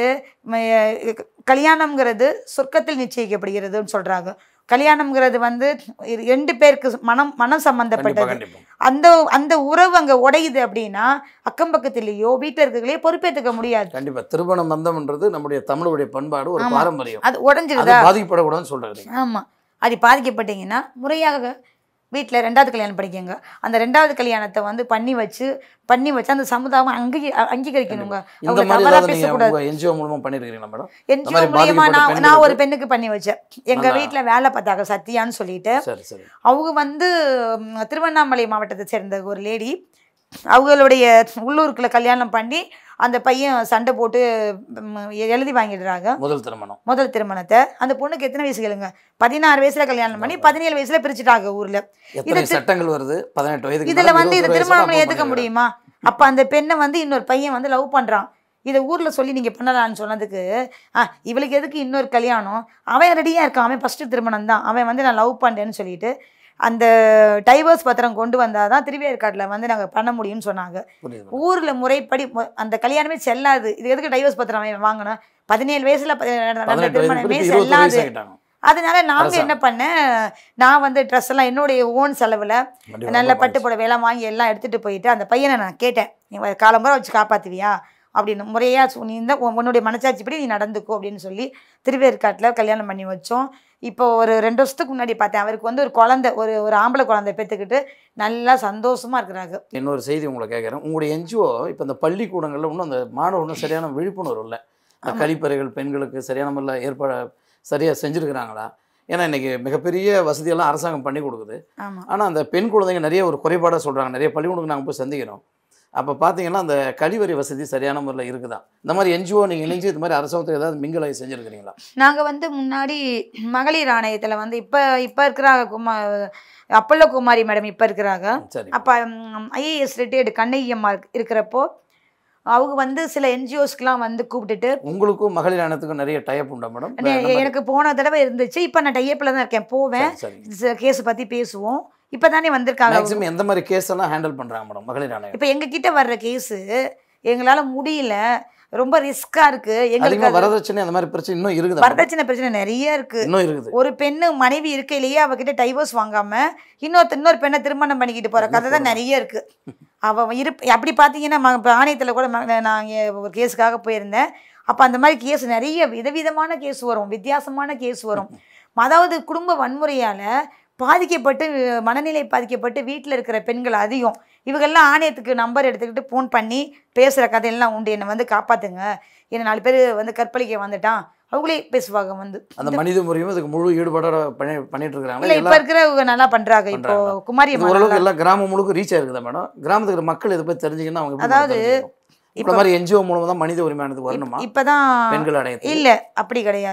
ம- கல்யாணம்ங்கிறது சொர்க்கத்தில் நிச்சயிக்கப்படுகிறதுன்னு சொல்கிறாங்க கல்யாணம்ங்கிறது வந்து இது ரெண்டு பேருக்கு மனம் மனம் கண்டிப்பா சம்பந்தப்பட்டது கண்டிப்பா அந்த அந்த உறவு அங்கே உடையுது அப்படின்னா அக்கம் பக்கத்துலேயோ வீட்டில் இருக்கிறவங்களே பொறுப்பேற்றுக்க முடியாது கண்டிப்பா திருமண பந்தம்ன்றது நம்முடைய தமிழுடைய பண்பாடு ஒரு ஆமா. பாரம்பரியம் அது அது உடஞ்சிருதா பாதிக்கப்படக்கூடாதுன்னு சொல்றது ஆமாம் அது பாதிக்கப்பட்டீங்கன்னா முறையாக வீட்டில் ரெண்டாவது கல்யாணம் பண்ணிக்கோங்க அந்த ரெண்டாவது கல்யாணத்தை வந்து பண்ணி வச்சு பண்ணி வச்சு அந்த சமுதாயம் அங்கீ அங்கீகரிக்கணுங்க இந்த அவங்க மாதிரி தவறா ஏதாவது நீங்க பேசக்கூடாது உங்க என்ஜிஓ மூலமா பண்ணிருக்கீங்களா மேடம் என்ஜிஓ மாதிரி மூலியமா பாதிக்கப்பட்ட நான் நான் ஒரு பெண்களுக்கு- பெண்ணுக்கு பண்ணி வச்சேன் எங்க நல்லா. வீட்டில் வேலை பார்த்தாங்க சத்யான்னு சொல்லிட்டு சரி சரி அவங்க வந்து ம், திருவண்ணாமலை மாவட்டத்தை சேர்ந்த ஒரு லேடி அவங்களுடைய உள்ளூருக்குள்ள கல்யாணம் பண்ணி அந்த பையன் சண்டை போட்டு ம், எழுதி வாங்கிடுறாங்க முதல் திருமணம் முதல் திருமணத்தை அந்த பொண்ணுக்கு எத்தனை வயசு கேளுங்க பதினாறு வயசுல கல்யாணம் பண்ணி பதினேழு வயசுல பிரிச்சுட்டாங்க ஊர்ல எத்தனை இது- சட்டங்கள் வருது பதினெட்டு வயதுக்கு இதுல மேல, வந்து இது 21 வயசுல திருமணம் அப்போ ஏத்துக்க பண்ணிடுறாங்க. முடியுமா அப்ப அந்த பெண்ணை வந்து இன்னொரு பையன் வந்து லவ் பண்றான் இதை ஊர்ல சொல்லி நீங்க பண்ணலாம்னு சொன்னதுக்கு ஆ இவளுக்கு எதுக்கு இன்னொரு கல்யாணம் அவன் ரெடியா இருக்கான் அவன் ஃபர்ஸ்ட் திருமணம் தான் அவன் வந்து நான் லவ் பண்றேன்னு சொல்லிட்டு அந்த டைவர்ஸ் பத்திரம் கொண்டு வந்தாதான் திருவேற்காட்டில் வந்து நாங்கள் பண்ண முடியும்னு சொன்னாங்க புரியுது ஊர்ல முறைப்படி மொ- அந்த கல்யாணமே செல்லாது இது எதுக்கு டைவர்ஸ் பத்திரம் அவன் வாங்கணும் பதினேழு வயசுல ப- நடந்த பதினெட்டு வயதுக்கு திருமணமே பிறகு இருபது செல்லாது வயசு ஆகிட்டாங்க அதனால நாங்க அரசாங்கம். என்ன பண்ணேன் நான் வந்து ட்ரெஸ் எல்லாம் என்னுடைய ஓன் செலவுல கண்டிப்பா நல்ல ரொம்ப பட்டு புடவையெல்லாம் வாங்கி எல்லாம் எடுத்துட்டு போயிட்டு அந்த பையனை நான் கேட்டேன் நீ வ- காலம்புற வச்சு காப்பாத்துவியா அப்படின்னு முறையா சொ- நீ இந்த உன் உன்னுடைய மனச்சாட்சிப்படி நீ நடந்துக்கோ அப்படின்னு சொல்லி திருவேற்காட்டில் கல்யாணம் பண்ணி வச்சோம் இப்போ ஒரு ரெண்டு வருஷத்துக்கு முன்னாடி பார்த்தேன் அவருக்கு வந்து ஒரு குழந்தை ஒரு ஒரு ஆம்பளை குழந்தை பெற்றுக்கிட்டு நல்லா சந்தோஷமா இருக்கிறாங்க இன்னொரு செய்தி உங்களை கேட்குறேன் உங்களுடைய என்ஜிஓ இப்போ இந்த பள்ளிக்கூடங்களில் இன்னும் அந்த மாணவர்களும் சரியான விழிப்புணர்வு இல்லை இந்த ஆமா. கழிப்பறைகள் பெண்களுக்கு சரியான முறையில் ஏற்பாடு சரியாக செஞ்சுருக்கிறாங்களா ஏன்னா இன்னைக்கு மிகப்பெரிய வசதியெல்லாம் அரசாங்கம் பண்ணி கொடுக்குது ஆமா ஆனால் அந்த பெண் குழந்தைங்க நிறைய ஒரு குறைபாடாக சொல்கிறாங்க நிறைய பள்ளிக்கூடங்களுக்கு நாங்கள் போய் சந்திக்கிறோம் அப்போ பார்த்தீங்கன்னா அந்த கழிவறை வசதி சரியான முறையில் இருக்குதா இந்த மாதிரி என்ஜிஓ நீங்கள் இணைஞ்சு இது மாதிரி அரசாங்கத்துக்கு ஏதாவது மிங்கலாகி செஞ்சுருக்கிறீங்களா நாங்க வந்து முன்னாடி மகளிர் ஆணையத்துல வந்து இப்ப இப்ப இருக்கிற குமா அப்பல்லோ குமாரி மேடம் இப்ப இருக்கிறாங்க சரி அப்போ ஐஏஎஸ் ரிட்டையர்டு கண்ணையம்மா இருக்கிறப்போ அவங்க வந்து சில என்ஜிஓஸ்க்கெலாம் வந்து கூப்பிட்டுட்டு உங்களுக்கும் மகளிர் ஆணையத்துக்கும் நிறைய டைப் உண்டா மேடம் எ- எனக்கு போன தடவை இருந்துச்சு இப்போ நான் டையப்பில் தான் இருக்கேன் போவேன் சரி கேஸ் பற்றி பேசுவோம் இப்போ தானே வந்திருக்காங்க மேக்ஸிமம் எந்த மாதிரி கேஸ் எல்லாம் ஹேண்டில் பண்ணுறாங்க மேடம் மகளிர் ஆணையம் இப்போ எங்ககிட்ட வர்ற கேஸு எங்களால் முடியல ரொம்ப ரிஸ்க்காக இருக்குது எங்களுக்கு அதிகமாக அது வரதட்சணை அந்த மாதிரி பிரச்சனை இன்னும் இருக்குதா madam? வரதட்சணை பிரச்சனை நிறைய இருக்குது இன்னும் இருக்குது ஒரு பெண்ணு மனைவி இருக்கையிலேயே அவகிட்ட டைவர்ஸ் வாங்காம இன்னொரு இன்னொரு பெண்ணை திருமணம் பண்ணிக்கிட்டு போற கதை தான் நிறைய இருக்கு அவ இருப் அப்படி பார்த்தீங்கன்னா ம- இப்ப ஆணையத்துல கூட ம- நான் இங்க ஒரு கேஸுக்காக போயிருந்தேன் அப்போ அந்த மாதிரி கேஸ் நிறைய விதவிதமான கேஸ் வரும் வித்தியாசமான கேஸ் வரும் அதாவது குடும்ப வன்முறையால பாதிக்கப்பட்டு மனநிலை பாதிக்கப்பட்டு வீட்டில் இருக்கிற பெண்கள் அதிகம் இவங்கெல்லாம் ஆணையத்துக்கு நம்பர் எடுத்துக்கிட்டு ஃபோன் பண்ணி பேசுகிற கதையெல்லாம் உண்டு என்னை வந்து காப்பாத்துங்க என்னை நாலு பேர் வந்து கற்பழிக்க வந்துட்டான் அவங்களே பேசுவாங்க வந்து அந்த மனித முறையும் இதுக்கு முழு ஈடுபாடோட பண்ணி பண்ணிட்டு இல்ல இருக்காங்க இப்ப இருக்கிறவங்க நல்லா பண்றாங்க இப்போ பண்றாங்க. குமாரி இது அம்மா ஓரளவுக்கு நல்லா- எல்லாம் கிராமம் முழுக்க ரீச் ஆயிருக்குதா மேடம் கிராமத்துக்கு இருக்கிற மக்கள் இதை பத்தி தெரிஞ்சுக்கணும் அவங்க எப்படி அதாவது தெரிஞ்சுக்கணும்? இப்ப மாதிரி என்ஜிஓ மூலமா தான் மனித உரிமையானதுக்கு வரணுமா இப்பதான் பெண்கள் அடையது இல்ல அப்படி கிடையாது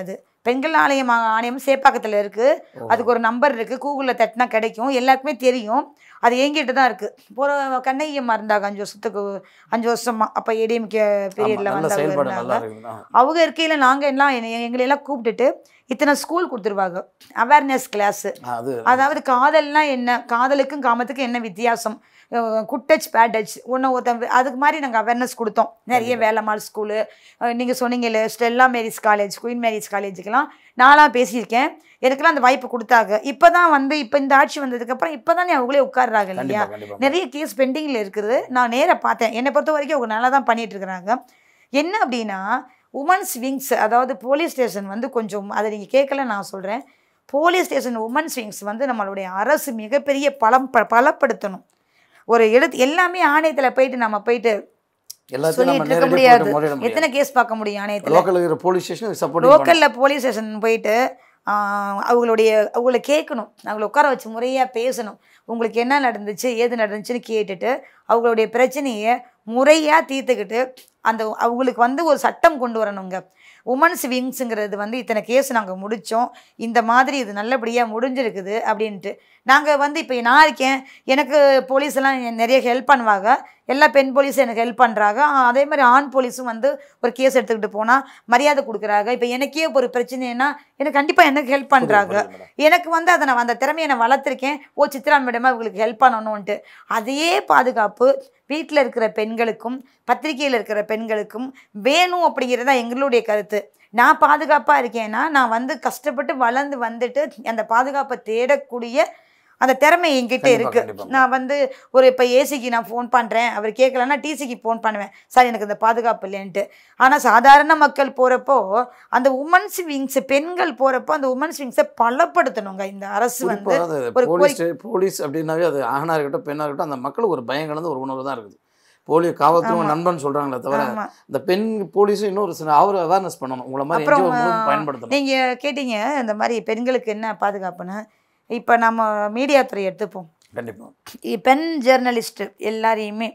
பெண்கள் ஆலயம் ஆணையம் சேப்பாக்கத்தில் இருக்குது ஓ. அதுக்கு ஒரு நம்பர் இருக்குது கூகுளில் தட்டினா கிடைக்கும் எல்லாருக்குமே தெரியும் அது எங்கிட்ட தான் இருக்குது போகிற கண்ணையம்மா இருந்தாங்க அஞ்சு வருஷத்துக்கு அஞ்சு வருஷமா அப்போ ஏடிஎம்கே ஆமா, பீரியடில் நல்ல வந்தவங்க செயல்பாடு நல்லா இருந்தாங்க இருக்குதுண்ணா அவங்க இருக்கையில் நாங்கள் எல்லாம் என்னை- எங்களை எல்லாம் கூப்பிட்டுட்டு இத்தனை ஸ்கூல் கொடுத்துருவாங்க அவேர்னஸ் கிளாஸு அது அதாவது காதல்னா என்ன காதலுக்கும் காமத்துக்கும் என்ன வித்தியாசம் குட் டச் பேட் டச் ஒன்று ஒருத்தன் அதுக்கு மாதிரி நாங்கள் அவேர்னஸ் கொடுத்தோம் நிறைய கண்டிப்பா. வேலம்மாள் ஸ்கூலு நீங்கள் சொன்னீங்கல்ல Stella Maris college Queen Mary's காலேஜுக்கெல்லாம் நானாக பேசியிருக்கேன் எனக்கெல்லாம் அந்த வாய்ப்பு கொடுத்தாங்க இப்போ தான் வந்து இப்போ இந்த ஆட்சி வந்ததுக்கப்புறம் இப்போ தானே அவங்களே உட்கார்றாங்க இல்லையா கண்டிப்பா கண்டிப்பா நிறைய கேஸ் பெண்டிங்கில் இருக்குது நான் நேராக பார்த்தேன் என்னை பொறுத்த வரைக்கும் அவங்க நல்லா தான் பண்ணிட்டு இருக்கிறாங்க என்ன அப்படின்னா உமன்ஸ் விங்ஸ் அதாவது போலீஸ் ஸ்டேஷன் வந்து கொஞ்சம் அதை நீங்கள் கேட்கல நான் சொல்கிறேன் போலீஸ் ஸ்டேஷன் உமன்ஸ் விங்ஸ் வந்து நம்மளுடைய அரசு மிகப்பெரிய பலம் ப- பலப்படுத்தணும் ஒரு எழுத்து எல்லாமே ஆணையத்தில் போயிட்டு நம்ம போயிட்டு எல்லாத்தையும் நம்ம சொல்லிட்டு இருக்க நேரடியாக முடியாது போட்டு முறையிட எத்தனை முடியாது கேஸ் பார்க்க முடியும் ஆணையத்தில் லோக்கல் இருக்கிற போலீஸ் ஸ்டேஷன் சப்போர்ட் லோக்கலில் போலீஸ் ஸ்டேஷன் போயிட்டு ஆஹ், அவங்களுடைய அவங்கள கேட்கணும் அவங்கள உட்கார வச்சு முறையாக பேசணும் உங்களுக்கு என்ன நடந்துச்சு ஏது நடந்துச்சுன்னு கேட்டுட்டு அவங்களுடைய பிரச்சனையை முறையாக தீர்த்துக்கிட்டு அந்த அவங்களுக்கு வந்து ஒரு சட்டம் கொண்டு வரணுங்க உமன்ஸ் விங்ஸுங்கிறது வந்து இத்தனை கேஸ் நாங்கள் முடித்தோம் இந்த மாதிரி இது நல்லபடியாக முடிஞ்சிருக்குது அப்படின்ட்டு நாங்கள் வந்து இப்போ நான் இருக்கேன் எனக்கு போலீஸ் எல்லாம் எ- நிறைய ஹெல்ப் பண்ணுவாங்க எல்லா பெண் போலீஸும் எனக்கு ஹெல்ப் பண்ணுறாங்க அதே மாதிரி ஆண் போலீஸும் வந்து ஒரு கேஸ் எடுத்துக்கிட்டு போனால் மரியாதை கொடுக்குறாங்க இப்போ எனக்கே ஒரு பிரச்சனைனா எனக்கு கண்டிப்பாக எனக்கு ஹெல்ப் பண்ணுறாங்க எனக்கு வந்து அதை நான் அந்த திறமையை நான் வளர்த்துருக்கேன் ஓ சித்ரா மேடமா இவங்களுக்கு ஹெல்ப் பண்ணணும்ன்ட்டு அதே பாதுகாப்பு வீட்டில் இருக்கிற பெண்களுக்கும் பத்திரிக்கையில் இருக்கிற பெண்களுக்கும் வேணும் அப்படிங்கிறது தான் எங்களுடைய கருத்து நான் பாதுகாப்பாக இருக்கேன்னா நான் வந்து கஷ்டப்பட்டு வளர்ந்து வந்துட்டு அந்த பாதுகாப்பை தேடக்கூடிய அந்த திறமை என்கிட்ட கண்டிப்பா, இருக்கு கண்டிப்பா. நான் வந்து ஒரு இப்போ ஏசிக்கு நான் ஃபோன் பண்ணுறேன் அவர் கேட்கலன்னா டிசிக்கு ஃபோன் பண்ணுவேன் சார் எனக்கு இந்த பாதுகாப்பு இல்லைன்ட்டு ஆனால் சாதாரண மக்கள் போகிறப்போ அந்த உமன்ஸ் விங்ஸ் பெண்கள் போகிறப்போ அந்த உமன்ஸ் விங்ஸை பலப்படுத்தணுங்க இந்த அரசு வந்து குறிப்பாக அது ஒரு போலீஸ் போலீஸ் அப்படின்னாவே அது ஆணாக இருக்கட்டும் பெண்ணாக இருக்கட்டும் அந்த மக்களுக்கு ஒரு பயம் கலந்த ஒரு உணர்வு தான் இருக்குது போலி காவல்துறை ஆமா. நண்பன் சொல்றாங்களே தவிர ஆமா. இந்த பெண் போலீஸும் இன்னொரு சில அவர் அவேர்னஸ் பண்ணணும் உங்களை மாதிரி அப்புறம், NGO முழுக்க ஆ, பயன்படுத்தணும் நீங்க கேட்டீங்க இந்த மாதிரி பெண்களுக்கு என்ன பாதுகாப்புன்னு இப்போ நம்ம மீடியா துறை எடுத்துப்போம் கண்டிப்பா இ- பெண் ஜேர்னலிஸ்ட் எல்லாரையுமே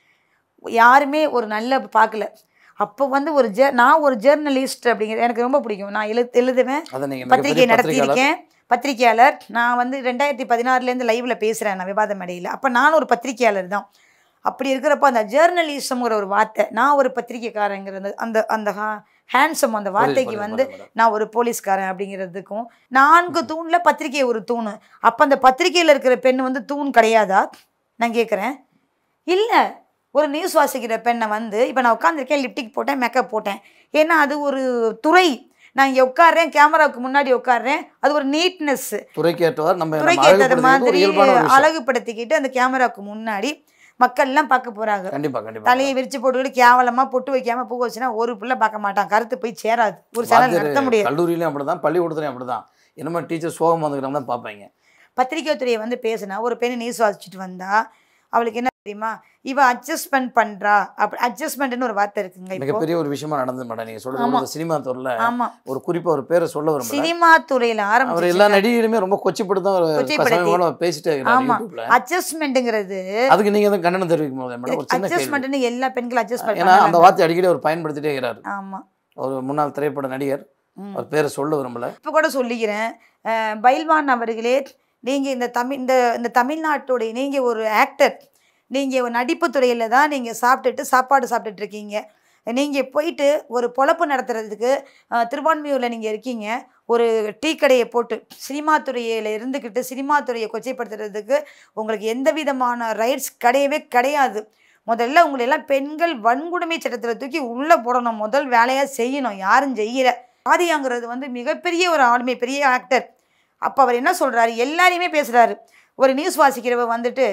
யாருமே ஒரு நல்ல பார்க்கல அப்போ வந்து ஒரு ஜே நான் ஒரு ஜேர்னலிஸ்ட் அப்படிங்கிறது எனக்கு ரொம்ப பிடிக்கும் நான் எழு எழுதுவேன் அதை நீங்க பத்திரிகை மிகப்பெரிய பத்திரிகையாளர் நடத்தியிருக்கேன் பத்திரிகையாளர் நான் வந்து ரெண்டாயிரத்தி பதினாறுலேருந்து லைவில் பேசுகிறேன் நான் விவாத மேடையில் அப்போ நானும் ஒரு பத்திரிகையாளர் தான் அப்படி இருக்கிறப்போ அந்த ஜேர்னலிசம்ங்கிற ஒரு வார்த்தை நான் ஒரு பத்திரிகைக்காரங்கிறது அந்த அந்த ஹேண்ட்ஸம் அந்த வார்த்தைக்கு புரியுது, வந்து புரியுது, நான் ஒரு போலீஸ்காரன் அப்படிங்கிறதுக்கும் நான்கு தூணில் பத்திரிகை ஒரு தூண் அப்போ அந்த பத்திரிகையில் இருக்கிற பெண் வந்து தூண் கிடையாதா நான் கேட்குறேன் இல்லை ஒரு நியூஸ் வாசிக்கிற பெண்ணை வந்து இப்போ நான் உட்காந்துருக்கேன் லிப்டிக் போட்டேன் மேக்கப் போட்டேன் ஏன்னா அது ஒரு துறை நான் இங்கே உட்காடுறேன் கேமராவுக்கு முன்னாடி உட்காடுறேன் அது ஒரு நீட்னஸ் துறைக்கு ஏற்றவாறு நம்ம நம்ம துறைக்கு ஏற்றது அழகுபடுத்திக்கிறது ஒரு மாதிரி இயல்பான ஒரு விஷயம். அழகுபடுத்திக்கிட்டு அந்த கேமராவுக்கு முன்னாடி மக்கள்லாம் பார்க்க போகிறாங்க கண்டிப்பா கண்டிப்பா தலையை விரிச்சு போட்டுக்கிட்டு கேவலமாக பொட்டு வைக்காம பூ வச்சுனா ஒரு பிள்ளை பார்க்க மாட்டான் கருத்து போய் சேராது ஒரு சேனல் வாத்தியார் நடத்த முடியாது கல்லூரியிலும் அப்படிதான் பள்ளிக்கூடத்துலையும் அப்படிதான் என்னமோ டீச்சர் சோகம் வந்துக்கிறவங்க தான் பார்ப்பாங்க பத்திரிக்கை துறையை வந்து பேசினா ஒரு பெண் நியூஸ் வாசிச்சுட்டு வந்தா அவளுக்கு என்ன தெரியுமா இவ அட்ஜஸ்ட்மெண்ட் பண்றா அப்படி அட்ஜஸ்ட்மெண்ட்னு ஒரு வார்த்தை இருக்குங்க இப்போ மிகப்பெரிய ஒரு விஷயமா நடந்தது மேடம் நீங்க சொல்றது ஆமா. இந்த சினிமா துறையில ஆமா ஒரு குறிப்பா ஒரு பேரை சொல்ல விரும்பல சினிமா துறையில அவர் ஆரம்பிச்சு எல்லா நடிகையுமே ரொம்ப கொச்சிப்படுத்தி தான் ஒரு கொச்சைப்படுத்தி. சமயங்கள பேசிட்டே இருக்கிறார் ஆமா. யூடியூப்ல அட்ஜஸ்ட்மெண்ட்ங்கிறது அதுக்கு நீங்க எதுவும் கண்டனம் தெரிவிக்கும் போது மேடம் ஒரு சின்ன கேள்வி அட்ஜஸ்ட்மெண்ட்னு எல்லா பெண்களும் அட்ஜஸ்ட் ஏன்னா அந்த பண்ண வார்த்தை அடிக்கடி அவர் பயன்படுத்திட்டே இருக்கிறார் ஆமா ஒரு முன்னாள் திரைப்பட நடிகர் ம். அவர் பேரை சொல்ல விரும்பல இப்போ கூட சொல்லிக்கிறேன் அஹ், பைல்வான் அவர்களே நீங்கள் இந்த தமிழ் இந்த இந்த தமிழ்நாட்டுடைய நீங்கள் ஒரு ஆக்டர் நீங்கள் நடிப்பு துறையில் தான் நீங்கள் சாப்பிட்டுட்டு சாப்பாடு சாப்பிட்டுட்டு இருக்கீங்க நீங்கள் போயிட்டு ஒரு பொழப்பு நடத்துறதுக்கு அஹ், திருவான்மியூரில் நீங்கள் இருக்கீங்க ஒரு டீ கடையை போட்டு சினிமா துறையில் இருந்துக்கிட்டு சினிமா துறையை கொச்சைப்படுத்துறதுக்கு உங்களுக்கு எந்த விதமான ரைட்ஸ் கிடையவே கிடையாது முதல்ல உங்களை எல்லாம் பெண்கள் வன்கொடுமை சட்டத்தில் தூக்கி உள்ளே போடணும் முதல் வேலையாக செய்யணும் யாரும் செய்யல ஆதியாங்கிறது வந்து மிகப்பெரிய ஒரு ஆளுமை பெரிய ஆக்டர் அப்போ அவர் என்ன சொல்கிறாரு எல்லாரையுமே பேசுகிறாரு ஒரு நியூஸ் வாசிக்கிறவ வந்துட்டு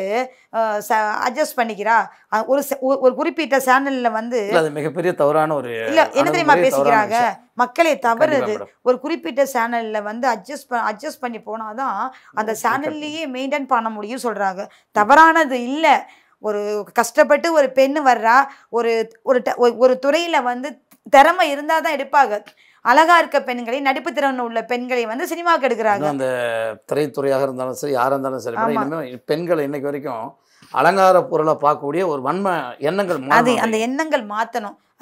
அட்ஜஸ்ட் பண்ணிக்கிறா அஹ் ஒரு ச- ஒரு- ஒரு குறிப்பிட்ட சேனலில் வந்து இல்ல அது மிகப்பெரிய தவறான ஒரு இல்ல என்ன தெரியுமா அணுகுமுறை, தவறான பேசிக்கிறாங்க விஷயம். மக்களே தவறு கண்டிப்பா அது மேடம். ஒரு குறிப்பிட்ட சேனல்ல வந்து அட்ஜஸ்ட் ப அட்ஜஸ்ட் பண்ணி போனாதான் அந்த சேனல்லையே மெயின்டைன் பண்ண முடியும் சொல்றாங்க தவறானது இல்ல ஒரு கஷ்டப்பட்டு ஒரு பெண்ணு வர்றா ஒரு ஒரு ட- ஒரு- ஒரு துறையில வந்து திறமை இருந்தால் தான் எடுப்பாங்க அழகா இருக்க பெண்களை நடிப்பு திறன் உள்ள பெண்களை வந்து சினிமாவுக்கு எடுக்கிறாங்க அதுவும் அந்த திரைத்துறையாக இருந்தாலும் சரி யாரா இருந்தாலும் சரி மேடம், ஆமா. இனிமே பெண்கள் இன்னைக்கு வரைக்கும் அலங்கார பொருளை பார்க்கக்கூடிய ஒரு வன்ம எண்ணங்கள் அது மாறணும் அந்த எண்ணங்கள் மாற்றணும்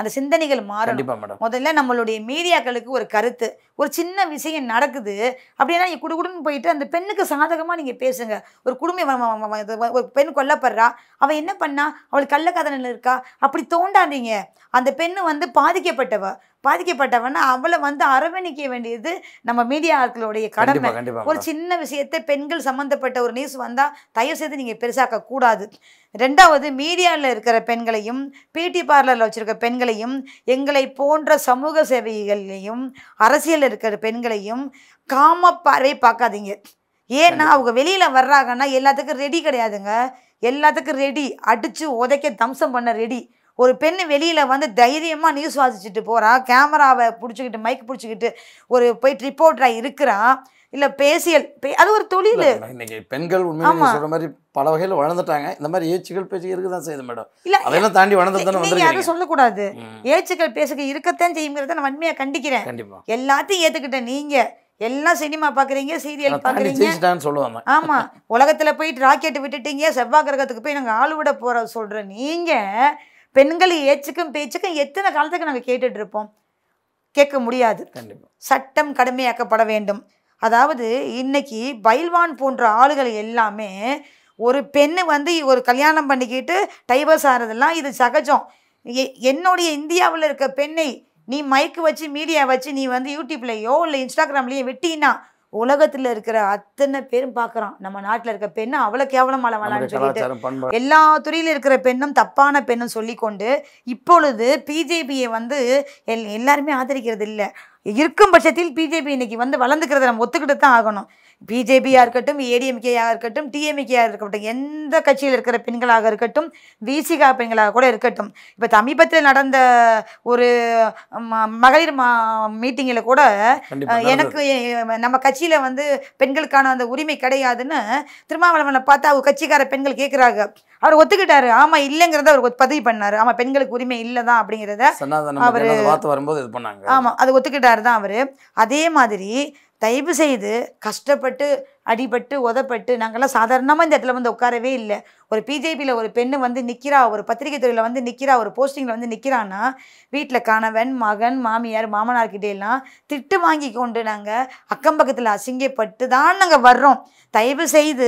அந்த சிந்தனைகள் மாறணும் கண்டிப்பா மேடம் முதல்ல நம்மளுடைய மீடியாக்களுக்கு ஒரு கருத்து ஒரு சின்ன விஷயம் நடக்குது அப்படின்னா நீங்கள் குடுகுடுன்னு போயிட்டு அந்த பெண்ணுக்கு சாதகமாக நீங்கள் பேசுங்க ஒரு குடும்பம் வ- வ- வ- இது வ- ஒரு பெண் கொல்லப்படுறா அவள் என்ன பண்ணா அவள் கள்ளக்கதனில் இருக்கா அப்படி தோண்டாதீங்க அந்த பெண்ணு வந்து பாதிக்கப்பட்டவ பாதிக்கப்பட்டவன்னா அவளை வந்து அரவணைக்க வேண்டியது நம்ம மீடியா ஆட்களுடைய கடமை கண்டிப்பா கண்டிப்பா ஒரு மேடம் சின்ன விஷயத்தை பெண்கள் சம்மந்தப்பட்ட ஒரு நியூஸ் வந்தால் தயவு செய்து நீங்கள் பெருசாக்க கூடாது ரெண்டாவது மீடியாவில் இருக்கிற பெண்களையும் பியூட்டி பார்லரில் வச்சுருக்க பெண்களையும் எங்களை போன்ற சமூக சேவைகளையும் அரசியலில் இருக்கிற பெண்களையும் காமப்பாறை பார்க்காதீங்க ஏன்னா அவங்க வெளியில் வர்றாங்கன்னா எல்லாத்துக்கும் ரெடி கிடையாதுங்க எல்லாத்துக்கும் ரெடி அடித்து உதைக்க தம்சம் பண்ண ரெடி ஒரு பெண் வெளியில் வந்து தைரியமாக நியூஸ் வாசிச்சுட்டு போகிறா கேமராவை பிடிச்சிக்கிட்டு மைக் பிடிச்சிக்கிட்டு ஒரு போயிட்டு ரிப்போர்ட்டராக இருக்கிறா இல்லை பேசியல் பே- அது ஒரு தொழில் இல்ல, இன்னைக்கு பெண்கள் உண்மையிலே ஆமா. நீங்க சொல்ற மாதிரி பல வகையில் வளர்ந்துட்டாங்க இந்த மாதிரி ஏச்சுகள் பேச்சு இருக்கு தான் செய்யுது மேடம் இல்ல அதையெல்லாம் தாண்டி வளர்ந்து தானே நீங்க அதை வந்திருக்கீங்க சொல்லக்கூடாது ம், ஏச்சுக்கள் பேசுக இருக்கத்தான் செய்யுங்கிறத நான் வன்மையாக கண்டிக்கிறேன் கண்டிப்பா எல்லாத்தையும் ஏற்றுக்கிட்ட நீங்க எல்லாம் சினிமா பார்க்குறீங்க சீரியல் நான் தாண்டி பார்க்குறீங்க ஜெயிச்சிட்டான்னு சொல்லுவாங்க ஆமா உலகத்துல போயிட்டு ராக்கெட் விட்டுட்டீங்க செவ்வாய் கிரகத்துக்கு போய் நாங்கள் ஆள் விட போற சொல்ற நீங்க பெண்கள் ஏச்சுக்கும் பேச்சுக்கும் எத்தனை காலத்துக்கு நாங்கள் கேட்டுட்டு இருப்போம் கேட்க முடியாது கண்டிப்பா சட்டம் கடுமையாக்கப்பட வேண்டும் அதாவது இன்னைக்கு பைல்வான் போன்ற ஆளுகள் எல்லாமே ஒரு பெண்ணு வந்து ஒரு கல்யாணம் பண்ணிக்கிட்டு டைவர்ஸ் ஆகிறதெல்லாம் இது சகஜம் எ- என்னுடைய இந்தியாவில் இருக்க பெண்ணை நீ மைக்கு வச்சு மீடியா வச்சு நீ வந்து யூடியூப்லேயோ இல்லை இன்ஸ்டாகிராம்லேயோ விட்டீன்னா உலகத்தில் இருக்கிற அத்தனை பேரும் பார்க்குறான் நம்ம நாட்டில் இருக்க பெண்ணை அவ்வளோ கேவலமாக நம்முடைய வளான்னு சொல்லிட்டு கலாச்சாரம் பண்பாடு எல்லா துறையில் இருக்கிற பெண்ணும் தப்பான பெண்ணும் சொல்லிக்கொண்டு இப்பொழுது பிஜேபியை வந்து எல் எல்லாருமே ஆதரிக்கிறது இல்லை இருக்கும் பட்சத்தில் பிஜேபி இன்னைக்கு வந்து வளர்ந்துக்கிறத நம்ம ஒத்துக்கிட்டு தான் ஆகணும் பிஜேபியாக இருக்கட்டும் ஏடிஎம்கேயாக இருக்கட்டும் டிஎம்கேயாக இருக்கட்டும் எந்த கட்சியில் இருக்கிற பெண்களாக இருக்கட்டும் விசிகா பெண்களாக கூட இருக்கட்டும் இப்போ சமீபத்தில் நடந்த ஒரு ம- மகளிர் மா மீட்டிங்கில் கூட கண்டிப்பா அஹ் எனக்கு எ- நம்ம கட்சியில் வந்து பெண்களுக்கான அந்த உரிமை கிடையாதுன்னு திருமாவளவனை பார்த்து அவங்க கட்சிக்கார பெண்கள் கேட்குறாங்க அவர் ஒத்துக்கிட்டாரு ஆமாம் இல்லைங்கிறத அவர் ஒத்~ பதிவு பண்ணாரு ஆமாம் பெண்களுக்கு உரிமை இல்லை தான் அப்படிங்கிறத சனாதன அவரு- அந்த வார்த்தை வரும்போது இது பண்ணாங்க ஆமாம் அது ஒத்துக்கிட்டாரு தான் அவர் அதே மாதிரி தயவு செய்து கஷ்டப்பட்டு அடிபட்டு உதப்பட்டு நாங்கள்லாம் சாதாரணமாக இந்த இடத்துல வந்து உட்காரவே இல்லை ஒரு பிஜேபியில் ஒரு பெண்ணு வந்து நிற்கிறா ஒரு பத்திரிகை துறையில் வந்து நிற்கிறா ஒரு போஸ்டிங்கில் வந்து நிற்கிறான்னா வீட்டில் கணவன் மகன் மாமியார் மாமனார்கிட்ட எல்லாம் திட்டு வாங்கி கொண்டு நாங்கள் அக்கம் பக்கத்தில் அசிங்கப்பட்டு தான் நாங்கள் வர்றோம் தயவு செய்து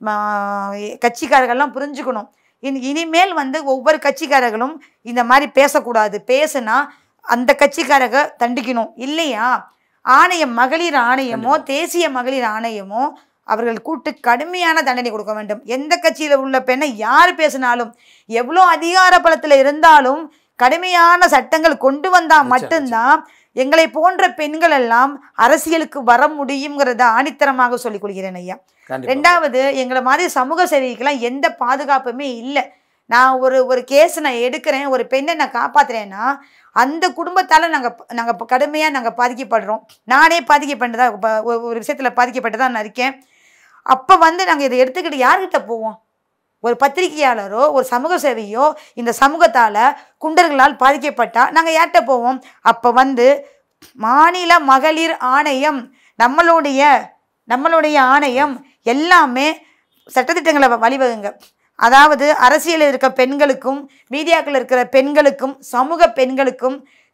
மா- கட்சிக்காரர்கள்லாம் புரிஞ்சுக்கணும் இனி இனிமேல் வந்து ஒவ்வொரு கட்சிக்காரர்களும் இந்த மாதிரி பேசக்கூடாது பேசுனா அந்த கட்சிக்காரங்க தண்டிக்கணும் இல்லையா ஆணையம் மகளிர் ஆணையமோ தேசிய மகளிர் ஆணையமோ அவர்கள் கூட்டு கடுமையான தண்டனை கொடுக்க வேண்டும் எந்த கட்சியில் உள்ள பெண்ணை யார் பேசினாலும் எவ்வளோ அதிகார பலத்தில் இருந்தாலும் கடுமையான சட்டங்கள் கொண்டு வந்தால் நிச்சயம், மட்டும்தான் எங்களை போன்ற பெண்கள் எல்லாம் அரசியலுக்கு வர முடியுங்கிறத ஆணித்தரமாக சொல்லிக் கொள்கிறேன் ஐயா கண்டிப்பா ரெண்டாவது எங்களை மாதிரி சமூக சேவைக்கெல்லாம் எந்த பாதுகாப்புமே இல்லை நான் ஒரு ஒரு கேஸ் நான் எடுக்கிறேன் ஒரு பெண்ணை நான் காப்பாத்துறேன்னா அந்த குடும்பத்தால் நாங்கள் நாங்கள் கடுமையாக நாங்கள் பாதிக்கப்படுறோம் நானே பாதிக்கப்பட்டதா ப- ஒரு- ஒரு விஷயத்தில் பாதிக்கப்பட்டதா நான் இருக்கேன் அப்போ வந்து நாங்கள் இதை எடுத்துக்கிட்டு யார்கிட்ட போவோம் ஒரு பத்திரிகையாளரோ ஒரு சமூக சேவையோ இந்த சமூகத்தால் குண்டர்களால் பாதிக்கப்பட்டால் நாங்கள் யார்கிட்ட போவோம் அப்போ வந்து மாநில மகளிர் ஆணையம் நம்மளுடைய நம்மளுடைய ஆணையம் எல்லாமே சட்டத்திட்டங்களை வ- வழிவகுங்க அதாவது அரசியலில் இருக்க பெண்களுக்கும் மீடியாக்கள் இருக்கிற பெண்களுக்கும் சமூக பெண்களுக்கும்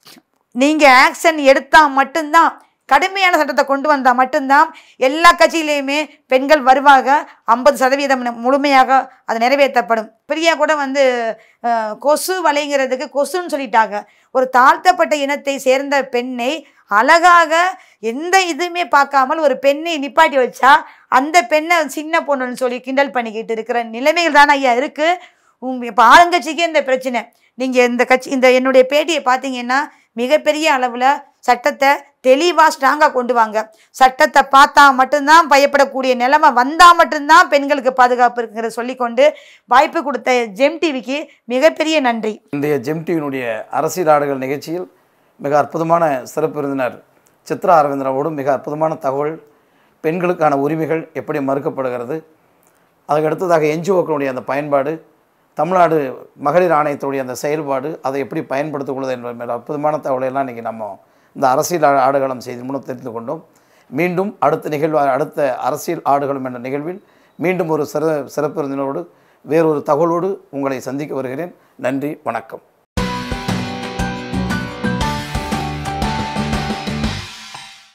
நீங்கள் ஆக்ஷன் எடுத்தால் மட்டும்தான் கடுமையான சட்டத்தை கொண்டு வந்தால் மட்டும்தான் எல்லா கட்சியிலையுமே பெண்கள் வருவாங்க ஐம்பது சதவீதம் ந- முழுமையாக அது நிறைவேற்றப்படும் பிரியா கூட வந்து அஹ், கொசு வலைங்கிறதுக்கு கொசுன்னு சொல்லிட்டாங்க ஒரு தாழ்த்தப்பட்ட இனத்தை சேர்ந்த பெண்ணை அழகாக எந்த இதுவுமே பார்க்காமல் ஒரு பெண்ணை நிப்பாட்டி வச்சா அந்த பெண்ணை சின்ன பொண்ணுன்னு சொல்லி கிண்டல் பண்ணிக்கிட்டு இருக்கிற நிலைமைகள் தானே ஐயா இருக்குது உங்க இப்போ ஆளுங்கட்சிக்கே இந்த பிரச்சனை நீங்கள் இந்த கட்சி இந்த என்னுடைய பேட்டியை பார்த்தீங்கன்னா மிகப்பெரிய அளவில் சட்டத்தை தெளிவாக ஸ்ட்ராங்காக கொண்டு வாங்க சட்டத்தை பார்த்தா மட்டும்தான் பயப்படக்கூடிய நிலைமை வந்தால் மட்டும்தான் பெண்களுக்கு பாதுகாப்பு இருக்குங்கிறத சொல்லிக்கொண்டு வாய்ப்பு கொடுத்த ஜெம் டிவிக்கு மிகப்பெரிய நன்றி இன்றைய ஜெம் டிவியினுடைய அரசியல் ஆடுகள் நிகழ்ச்சியில் மிக அற்புதமான சிறப்பு விருந்தினர் சித்ரா அரவிந்தராவோடும் மிக அற்புதமான தகவல் பெண்களுக்கான உரிமைகள் எப்படி மறுக்கப்படுகிறது அதுக்கு அடுத்ததாக என்ஜிஓக்களுடைய அந்த பயன்பாடு தமிழ்நாடு மகளிர் ஆணையத்துடைய அந்த செயல்பாடு அதை எப்படி பயன்படுத்திக் என்பது மிக அற்புதமான தகவலை எல்லாம் இன்றைக்கி நம்ம இந்த அரசியல் ஆ- ஆடுகளம் செய்தி மூலம் தெரிந்து கொண்டோம் மீண்டும் அடுத்த நிகழ்வு அடுத்த அரசியல் ஆடுகளம் என்ற நிகழ்வில் மீண்டும் ஒரு சிற சிறப்பு விருந்தினரோடு வேறொரு தகவலோடு உங்களை சந்திக்க வருகிறேன் நன்றி வணக்கம்